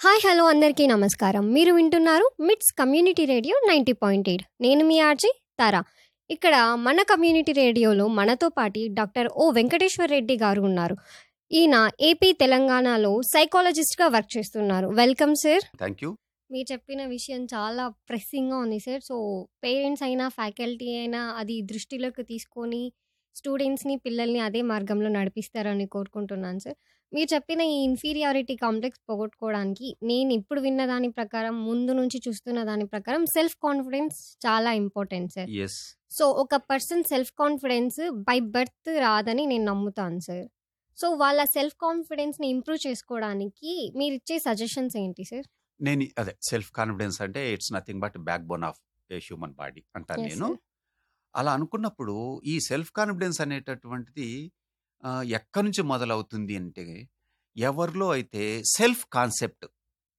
Hi hello అందరికీ నమస్కారం మీరు వింటున్నారు MITS community radio ninety point eight నేను మీ ఆర్జీ తారా ఇక్కడ మన కమ్యూనిటీ రేడియోలో మనతో పాటి డాక్టర్ ఓ వెంకటేశ్వర్ రెడ్డి గారు ఉన్నారు ఈయన ఏపీ తెలంగాణలో సైకాలజిస్ట్గా వర్క్ చేస్తున్నారు వెల్కమ్ సార్ థ్యాంక్ యూ మీరు చెప్పిన విషయం చాలా ప్రెస్సింగ్గా ఉంది సార్ సో పేరెంట్స్ అయినా ఫ్యాకల్టీ అయినా అది దృష్టిలోకి తీసుకొని స్టూడెంట్స్ని పిల్లల్ని అదే మార్గంలో నడిపిస్తారని కోరుకుంటున్నాను సార్ మీరు చెప్పిన ఈ ఇన్ఫీరియారిటీ కాంప్లెక్స్ పోగొట్టుకోవడానికి నేను ఇప్పుడు విన్న దాని ప్రకారం ముందు నుంచి చూస్తున్న దాని ప్రకారం సెల్ఫ్ కాన్ఫిడెన్స్ చాలా ఇంపార్టెంట్ సార్ ఎస్ సో ఒక person self confidence by birth రాదని నేను నమ్ముతాను సార్ సో వాళ్ళ సెల్ఫ్ కాన్ఫిడెన్స్ని ఇంప్రూవ్ చేసుకోవడానికి మీరు ఇచ్చే సజెషన్స్ ఏంటి సార్ నేను అదే సెల్ఫ్ కాన్ఫిడెన్స్ అంటే it's nothing but backbone of a human body అంటాను Yes, నేను sir. అలా అనుకున్నప్పుడు ఈ సెల్ఫ్ కాన్ఫిడెన్స్ అనేటటువంటిది ఆ, ఎక్కడి నుంచి మొదలవుతుంది అంటే ఎవరిలో అయితే సెల్ఫ్ కాన్సెప్ట్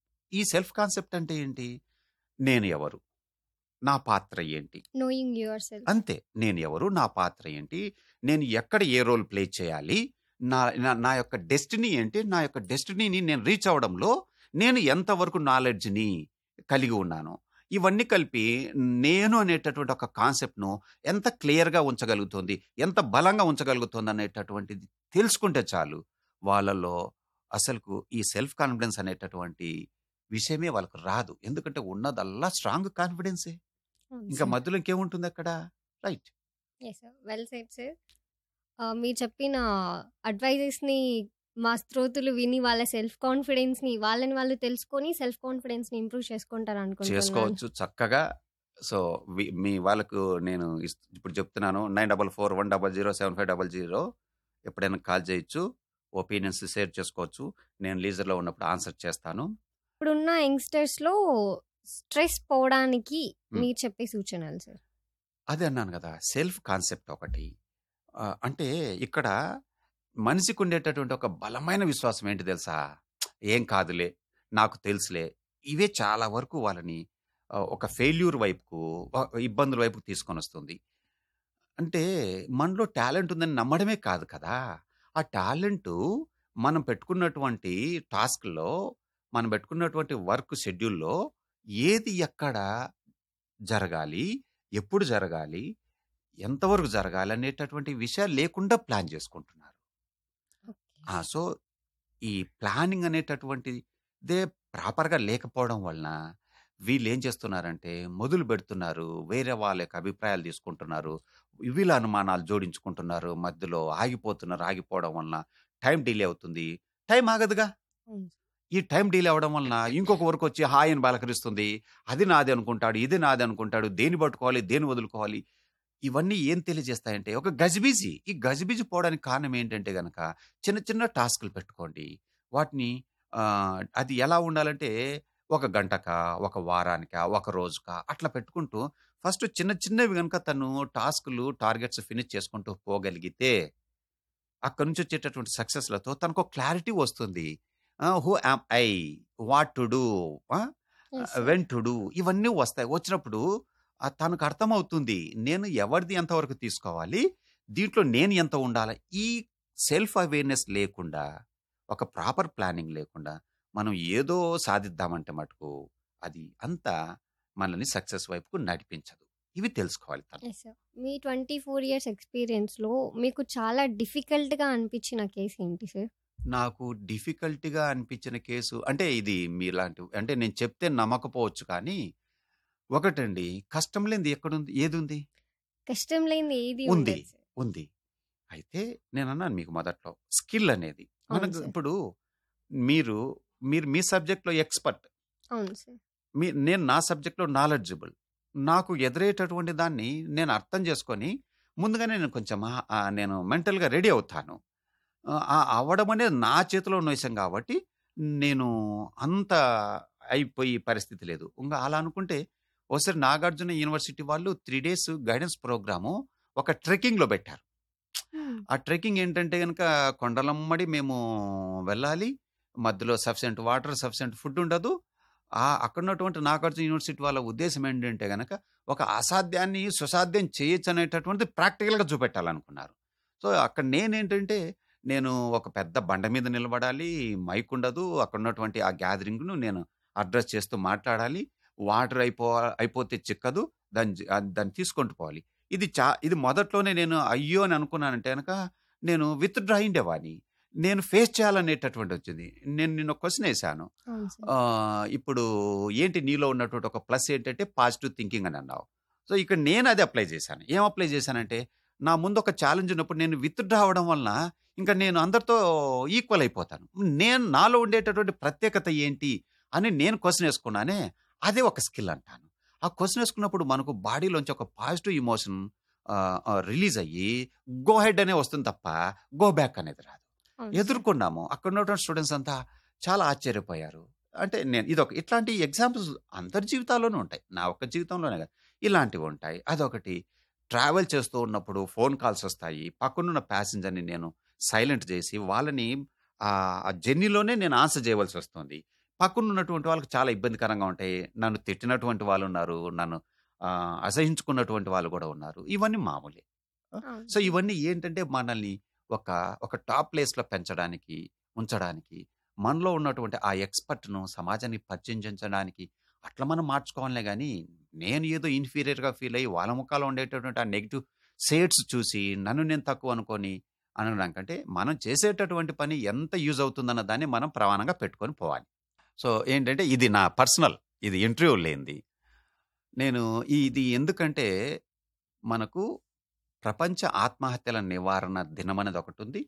ఈ సెల్ఫ్ కాన్సెప్ట్ అంటే ఏంటి నేను ఎవరు నా పాత్ర ఏంటి నోయింగ్ యువర్ సెల్ఫ్ అంతే నేను ఎవరు నా పాత్ర ఏంటి నేను ఎక్కడ ఏ రోల్ ప్లే చేయాలి నా నా- నా యొక్క డెస్టినీ ఏంటి నా యొక్క డెస్టినీని నేను రీచ్ అవడంలో నేను ఎంతవరకు నాలెడ్జ్ని కలిగి ఉన్నాను ఇవన్నీ కలిపి నేను అనేటటువంటి ఒక కాన్సెప్ట్ను ఎంత క్లియర్గా ఉంచగలుగుతుంది ఎంత బలంగా ఉంచగలుగుతుంది అనేటటువంటిది తెలుసుకుంటే చాలు వాళ్ళలో అసలుకు ఈ సెల్ఫ్ కాన్ఫిడెన్స్ అనేటటువంటి విషయమే వాళ్ళకు రాదు ఎందుకంటే ఉన్నదల్లా స్ట్రాంగ్ కాన్ఫిడెన్సే ఇంకా మధ్యలో ఇంకేముంటుంది అక్కడ right yes sir well set sir మీరు చెప్పిన అడ్వైజెస్ని మా శ్రోతులు విని వాళ్ళ సెల్ఫ్ కాన్ఫిడెన్స్ని వాళ్ళని వాళ్ళు తెలుసుకొని సెల్ఫ్ కాన్ఫిడెన్స్ని ఇంప్రూవ్ చేసుకుంటారు అనుకుంటున్నాను చేసుకోవచ్చు చక్కగా సో వి- మీ వాళ్ళకు నేను ఇస్- ఇప్పుడు చెప్తున్నాను nine double four one double zero seven five double zero ఎప్పుడైనా కాల్ చేయొచ్చు ఒపీనియన్స్ షేర్ చేసుకోవచ్చు నేను లీజర్లో ఉన్నప్పుడు ఆన్సర్ చేస్తాను ఇప్పుడున్న యంగ్స్టర్స్లో స్ట్రెస్ పోవడానికి Hmm. మీరు చెప్పే సూచనలు సార్ అదే అన్నాను కదా సెల్ఫ్ కాన్సెప్ట్ ఒకటి ఆ, అంటే ఇక్కడ మనిషికి ఉండేటటువంటి ఒక బలమైన విశ్వాసం ఏంటి తెలుసా ఏం కాదులే నాకు తెలుసులే ఇవే చాలా వరకు వాళ్ళని ఆ, ఒక ఫెయిల్యూర్ వైపుకు ఆ, ఇబ్బందుల వైపుకు తీసుకొని వస్తుంది అంటే మనలో టాలెంట్ ఉందని నమ్మడమే కాదు కదా ఆ టాలెంట్ మనం పెట్టుకున్నటువంటి టాస్క్లో మనం పెట్టుకున్నటువంటి వర్క్ షెడ్యూల్లో ఏది ఎక్కడ జరగాలి ఎప్పుడు జరగాలి ఎంతవరకు జరగాలి అనేటటువంటి విషయాలు లేకుండా ప్లాన్ చేసుకుంటున్నారు ఆ, సో ఈ ప్లానింగ్ అనేటటువంటిదే ప్రాపర్గా లేకపోవడం వలన వీళ్ళు ఏం చేస్తున్నారంటే మొదలు పెడుతున్నారు వేరే వాళ్ళ యొక్క అభిప్రాయాలు తీసుకుంటున్నారు వీళ్ళ అనుమానాలు జోడించుకుంటున్నారు మధ్యలో ఆగిపోతున్నారు ఆగిపోవడం వలన టైం డిలే అవుతుంది టైం ఆగదుగా అవును. ఈ టైం డీల్ అవ్వడం వలన ఇంకొక వరకు వచ్చి హాయ్ అని బలకరిస్తుంది అది నాది అనుకుంటాడు ఇది నాది అనుకుంటాడు దేని పట్టుకోవాలి దేని వదులుకోవాలి ఇవన్నీ ఏం తెలియజేస్తాయంటే ఒక గజిబిజి ఈ గజిబిజి పోవడానికి కారణం ఏంటంటే గనక చిన్న చిన్న టాస్కులు పెట్టుకోండి వాటిని ఆ, అది ఎలా ఉండాలంటే ఒక గంటక ఒక వారానిక ఒక రోజుక అట్లా పెట్టుకుంటూ ఫస్ట్ చిన్న చిన్నవి కనుక తను టాస్కులు టార్గెట్స్ ఫినిష్ చేసుకుంటూ పోగలిగితే అక్కడి నుంచి వచ్చేటటువంటి సక్సెస్లతో తనకు క్లారిటీ వస్తుంది who am I what to do Yes, sir. When to do ఇవన్నీ వస్తాయి వచ్చినప్పుడు ఆ తనకు అర్థమవుతుంది నేను ఎవరిది ఎంతవరకు తీసుకోవాలి దీంట్లో నేను ఎంత ఉండాలి ఈ సెల్ఫ్ అవేర్నెస్ లేకుండా ఒక ప్రాపర్ ప్లానింగ్ లేకుండా మనం ఏదో సాధిద్దామంటే మటుకు అది అంతా మనల్ని సక్సెస్ వైపుకు నడిపించదు ఇవి తెలుసుకోవాలి తను Yes, sir. మీ ట్వంటీ ఫోర్ ఇయర్స్ ఎక్స్పీరియన్స్లో మీకు చాలా డిఫికల్ట్గా అనిపించిన కేసు ఏంటి సార్ నాకు డిఫికల్టీగా అనిపించిన కేసు అంటే ఇది మీలాంటి అంటే నేను చెప్తే నమ్మకపోవచ్చు కానీ ఒకటండి కష్టం లేనిది ఎక్కడుంది ఏది ఉంది కష్టం లేని ఏది ఉంది. ఉండదు సార్ ఉంది అయితే నేను అన్నాను మీకు మొదట్లో స్కిల్ అనేది మనకు సార్. ఇప్పుడు మీరు మీరు మీ సబ్జెక్ట్లో ఎక్స్పర్ట్ అవును సార్ మీ నేను నా సబ్జెక్ట్లో నాలెడ్జబుల్ నాకు ఎదురేటటువంటి దాన్ని నేను అర్థం చేసుకొని ముందుగానే నేను కొంచెం ఆ, ఆ, నేను మెంటల్గా రెడీ అవుతాను ఆ, ఆ అవ్వడం అనేది నా చేతిలో ఉన్న విషయం కాబట్టి నేను అంత అయిపోయి పరిస్థితి లేదు ఇంకా అలా అనుకుంటే ఒకసారి నాగార్జున యూనివర్సిటీ వాళ్ళు త్రీ డేస్ గైడెన్స్ ప్రోగ్రాము ఒక ట్రెక్కింగ్లో పెట్టారు ఆ ట్రెక్కింగ్ ఏంటంటే కనుక కొండలమ్మడి మేము వెళ్ళాలి మధ్యలో సఫిషియెంట్ వాటర్ సఫిషియెంట్ ఫుడ్ ఉండదు ఆ అక్కడ ఉన్నటువంటి నాగార్జున యూనివర్సిటీ వాళ్ళ ఉద్దేశం ఏంటంటే కనుక ఒక అసాధ్యాన్ని సుసాధ్యం చేయొచ్చు అనేటటువంటిది ప్రాక్టికల్గా చూపెట్టాలనుకున్నారు సో అక్కడ నేనేంటంటే నేను ఒక పెద్ద బండ మీద నిలబడాలి. మైక్ ఉండదు. అక్కడ ఉన్నటువంటి ఆ గ్యాదరింగ్‌ను నేను అడ్రెస్ చేస్తూ మాట్లాడాలి. వాటర్ అయిపో అయిపోతే చిక్కదు. దాన్ని జ ఆహ్, దాన్ని తీసుకుంటూ పోవాలి. ఇది చా ఇది మొదట్లోనే నేను అయ్యో! అని అనుకున్నానంటే గనక నేను విత్‌డ్రా అయ్యుండేవాడిని. నేను ఫేస్ చేయాలనేటటువంటిది వచ్చింది. నేను నిన్న ఒక క్వెషన్ ఏసాను. అవును సార్. ఆహ్, ఇప్పుడు ఏంటి నీలో ఉన్నటువంటి ఒక ప్లస్ ఏంటంటే పాజిటివ్ థింకింగ్ అని అన్నావు. సో, ఇక్కడ నేను అది అప్లై చేశాను. ఏం అప్లై చేశానంటే నా ముందు ఒక ఛాలెంజ్ ఉన్నప్పుడు నేను విత్‌డ్రా అవ్వడం వలన ఇంక నేను అందరితో ఈక్వల్ అయిపోతాను. నేను నాలో ఉండేటటువంటి ప్రత్యేకత ఏంటి అని నేను క్వెషన్ ఏసుకున్నానే అదే ఒక స్కిల్ అంటాను. ఆ క్వెషన్ ఏసుకున్నప్పుడు మనకు బాడీలోంచి ఒక పాజిటివ్ ఎమోషన్ ఆహ్, ఆహ్, రిలీజ్ అయ్యి గో హెడ్ అనే వస్తుంది తప్ప గో బ్యాక్ అనేది రాదు. అవును సార్. ఎదుర్కొన్నాము. అక్కడ ఉన్నటువంటి స్టూడెంట్స్ అంతా చాలా ఆశ్చర్యపోయారు. అంటే నేను ఇదొక ఇట్లాంటి ఎగ్జాంపుల్స్ అందరి జీవితాల్లోనూ ఉంటాయి. నా ఒక్క జీవితంలోనే కాదు. ఇలాంటివి ఉంటాయి. అదొకటి. ట్రావెల్ చేస్తూ ఉన్నప్పుడు ఫోన్ కాల్స్ వస్తాయి. పక్కనున్న ప్యాసింజర్‌ని నేను సైలెంట్ చేసి వాళ్ళని ఆహ్, ఆ జర్నీలోనే నేను ఆన్సర్ చేయవలసొస్తుంది. పక్కనున్నటువంటి వాళ్ళకి చాలా ఇబ్బందికరంగా ఉంటాయి. నన్ను తిట్టినటువంటి వాళ్ళున్నారు. నన్ను ఆహ్, అసహించుకున్నటువంటి వాళ్ళు కూడా ఉన్నారు. ఇవన్నీ మామూలే. ఆ! అవును సో, సార్. ఇవన్నీ ఏంటంటే మనల్ని ఒక, ఒక టాప్ ప్లేస్‌లో పెంచడానికి, ఉంచడానికి, మనలో ఉన్నటువంటి ఆ ఎక్స్‌పర్ట్‌ను సమాజానికి పరిచయం చేయించడానికి అట్లా మనం మార్చుకోవాలే గానీ, నేను ఏదో ఇన్ఫీరియర్‌గా ఫీల్ అయ్యి వాళ్ళ ముఖాల్లో ఉండేటటువంటి ఆ నెగెటివ్ షేడ్స్ చూసి నన్ను నేను తక్కువ అనుకోని అనడం కంటే, మనం చేసేటటువంటి పని ఎంత యూజ్ అవుతుందన్న దాన్ని మనం ప్రమాణంగా పెట్టుకొని పోవాలి. సో, ఏంటంటే ఇది నా పర్సనల్. ఇది ఇంటర్వ్యూ లేనిది. నేను ఇది ఎందుకంటే మనకు ప్రపంచ ఆత్మహత్యల నివారణ దినం అనేది ఒకటుంది.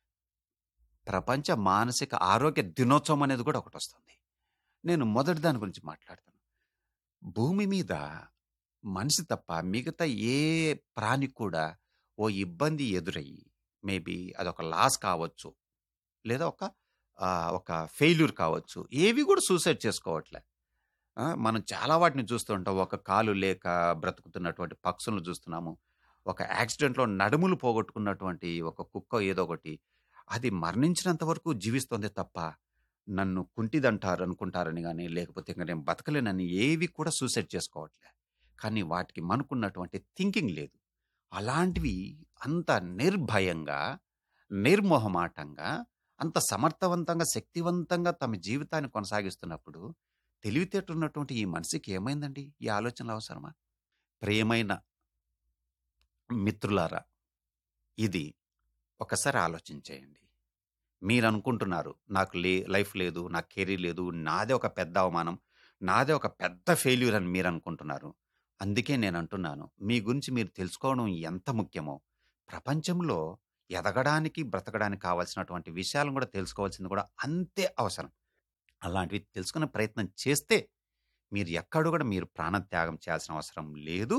ప్రపంచ మానసిక ఆరోగ్య దినోత్సవం అనేది కూడా ఒకటొస్తుంది. నేను మొదటి దాని గురించి మాట్లాడతాను. భూమి మీద మనిషి తప్ప మిగతా ఏ ప్రాణి కూడా ఓ ఇబ్బంది ఎదురయ్యి మేబీ అదొక లాస్ కావచ్చు. లేదా ఒక ఆహ్, ఒక ఫెయిల్యూర్ కావచ్చు. ఏవి కూడా సూసైడ్ చేసుకోవట్లే. ఆ! మనం చాలా వాటిని చూస్తూ ఉంటాం. ఒక కాలు లేక బ్రతుకుతున్నటువంటి పక్షులను చూస్తున్నాము. ఒక యాక్సిడెంట్‌లో నడుములు పోగొట్టుకున్నటువంటి ఒక కుక్క ఏదో ఒకటి. అది మరణించినంత వరకు జీవిస్తుంది తప్ప, నన్ను కుంటిదంటారు అనుకుంటారని గాని, లేకపోతే ఇంక నేను బతకలేనని ఏవి కూడా సూసైడ్ చేసుకోవట్లే. కానీ వాటికి మనకున్నటువంటి థింకింగ్ లేదు. అలాంటివి అంత నిర్భయంగా, నిర్మొహమాటంగా, అంత సమర్థవంతంగా, శక్తివంతంగా తమ జీవితాన్ని కొనసాగిస్తున్నప్పుడు, తెలివితేటలున్నటువంటి ఈ మనిషికి ఏమైందండి? ఈ ఆలోచనలు అవసరమా? ప్రియమైన మిత్రులారా! ఇది ఒకసారి ఆలోచించేయండి. మీరనుకుంటున్నారు నాకు లే లైఫ్ లేదు. నాకు కెరీర్ లేదు. నాదే ఒక పెద్ద అవమానం. నాదే ఒక పెద్ద ఫెయిల్యూర్ అని మీరనుకుంటున్నారు. అందుకే నేనంటున్నాను. మీ గురించి మీరు తెలుసుకోవడం ఎంత ముఖ్యమో, ప్రపంచంలో ఎదగడానికి, బ్రతకడానికి కావాల్సినటువంటి విషయాలను కూడా తెలుసుకోవాల్సింది కూడా అంతే అవసరం. అలాంటివి తెలుసుకునే ప్రయత్నం చేస్తే, మీరు ఎక్కడ కూడా మీరు ప్రాణత్యాగం చేయాల్సిన అవసరం లేదు.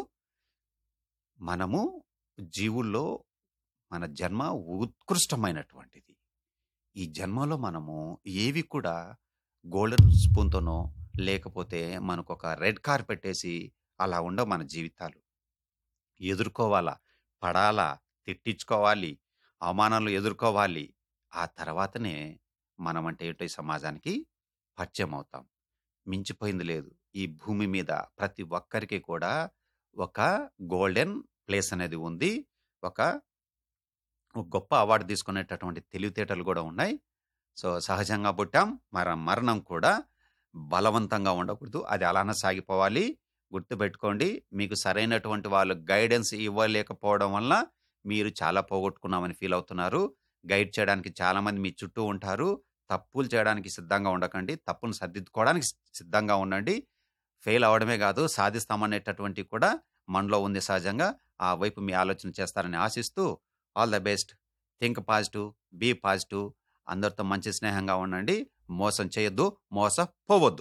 మనము జీవుల్లో మన జన్మ ఉత్కృష్టమైనటువంటిది. ఈ జన్మలో మనము ఏవి కూడా గోల్డెన్ స్పూన్‌తోనో, లేకపోతే మనకొక రెడ్ కార్పెట్ ఏసి అలా ఉండవు మన జీవితాలు. ఎదుర్కోవాలా, పడాలా, తిట్టించుకోవాలి, అవమానాలు ఎదుర్కోవాలి. ఆ తర్వాతనే మనమంటే ఏంటో ఈ సమాజానికి పరిచయం అవుతాం. మించిపోయింది లేదు. ఈ భూమి మీద ప్రతి ఒక్కరికి కూడా ఒక గోల్డెన్ ప్లేస్ అనేది ఉంది. ఒక గొప్ప అవార్డ్ తీసుకునేటటువంటి తెలివితేటలు కూడా ఉన్నాయి. సో, సహజంగా పుట్టాం. మన మరణం కూడా బలవంతంగా ఉండకూడదు. అది అలానే సాగిపోవాలి. గుర్తుపెట్టుకోండి. మీకు సరైనటువంటి వాళ్ళు గైడెన్స్ ఇవ్వలేకపోవడం వలన మీరు చాలా పోగొట్టుకున్నామని ఫీల్ అవుతున్నారు. గైడ్ చేయడానికి చాలామంది మీ చుట్టూ ఉంటారు. తప్పులు చేయడానికి సిద్ధంగా ఉండకండి. తప్పును సరిదిద్దుకోవడానికి సి సిద్ధంగా ఉండండి. ఫెయిల్ అవ్వడమే కాదు సాధిస్తామనేటటువంటివి కూడా మనలో ఉంది సహజంగా. ఆ వైపు మీ ఆలోచన చేస్తారని ఆశిస్తూ all the best. Think positive. Be positive. అందరితో మంచి స్నేహంగా ఉండండి. మోసం చేయొద్దు. మోసపోవద్దు.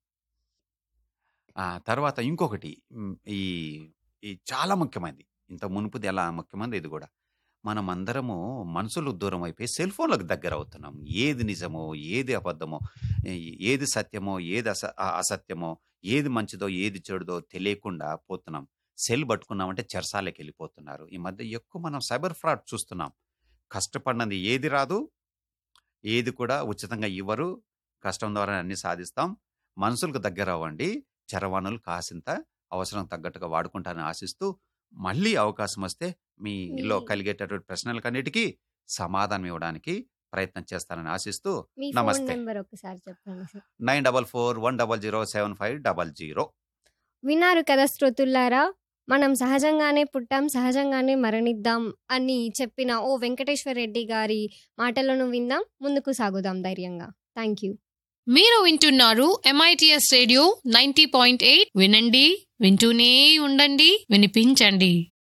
ఆ! తర్వాత ఇంకొకటి హ్మ్. ఈ ఈ చాలా ముఖ్యమైనది. ఇంత మునుపుది ఎలా ముఖ్యమైనది ఇది గూడా. మనమందరము మనుషులు దూరం అయిపోయి సెల్ ఫోన్‌లకు దగ్గరవుతున్నాం. ఏది నిజమో, ఏది అబద్ధమో, ఏ ఏది సత్యమో, ఏది అస అ అసత్యమో, ఏది మంచిదో, ఏది చెడుదో తెలియకుండా పోతున్నాం. సెల్ పట్టుకున్నామంటే చెరసాలకెళ్ళిపోతున్నారు. ఈ మధ్య ఎక్కువ మనం సైబర్ ఫ్రాడ్ చూస్తున్నాం. కష్టపడినది ఏది రాదు. ఏది కూడా ఉచితంగా ఇవ్వరు. కష్టం ద్వారానే అన్నీ సాధిస్తాం. మనుషులకు దగ్గరవ్వండి. చరవాణులు కాసింత అవసరం తగ్గట్టుగా వాడుకుంటారని ఆశిస్తూ, మళ్ళీ అవకాశం వస్తే మీలో మీ కలిగేటటువంటి ప్రశ్నలకన్నిటికీ సమాధానం ఇవ్వడానికి ప్రయత్నం చేస్తానని ఆశిస్తూ మీ ఫోన్ నమస్తే నెంబర్ ఒకసారి చెప్పండి sir nine double four one double zero seven five double zero విన్నారు కదా శ్రోతుల్లారా మనం సహజంగానే పుట్టాం సహజంగానే మరణిద్దాం అని చెప్పిన ఓ వెంకటేశ్వర రెడ్డి గారి మాటలను విందాం ముందుకు సాగుదాం ధైర్యంగా థ్యాంక్ యూ మీరు వింటున్నారు M I T S radio ninety point eight వినండి వింటూనే ఉండండి వినిపించండి